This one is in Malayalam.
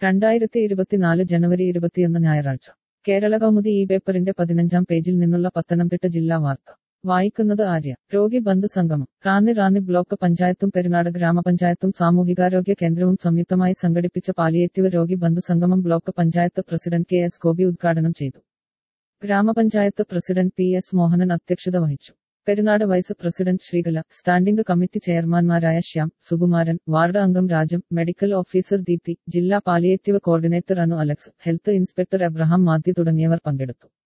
രണ്ടായിരത്തി ഇരുപത്തിനാല് ജനുവരി ഇരുപത്തിയൊന്ന് ഞായറാഴ്ച കേരള കൗമുദി ഈ പേപ്പറിന്റെ പതിനഞ്ചാം പേജിൽ നിന്നുള്ള പത്തനംതിട്ട ജില്ലാ വാർത്ത വായിക്കുന്നത് ആര്യ രോഗി ബന്ധു സംഗമം റാന്നി റാന്നി ബ്ലോക്ക് പഞ്ചായത്തും പെരുനാട് ഗ്രാമപഞ്ചായത്തും സാമൂഹികാരോഗ്യ കേന്ദ്രവും സംയുക്തമായി സംഘടിപ്പിച്ച പാലിയേറ്റീവ് രോഗി ബന്ധു സംഗമം block panchayat president K S Gopi ഉദ്ഘാടനം ചെയ്തു ഗ്രാമപഞ്ചായത്ത് പ്രസിഡന്റ് പി എസ് മോഹനൻ അധ്യക്ഷത വഹിച്ചു Perunad vice president Sreekala standing committee ചെയർമാൻമാരായ ശ്യാം സുകുമാരൻ വാർഡ് അംഗം രാജം മെഡിക്കൽ ഓഫീസർ ദീപ്തി ജില്ലാ palliative coordinator Anu Alex health inspector Abraham Mathew തുടങ്ങിയവർ പങ്കെടുത്തു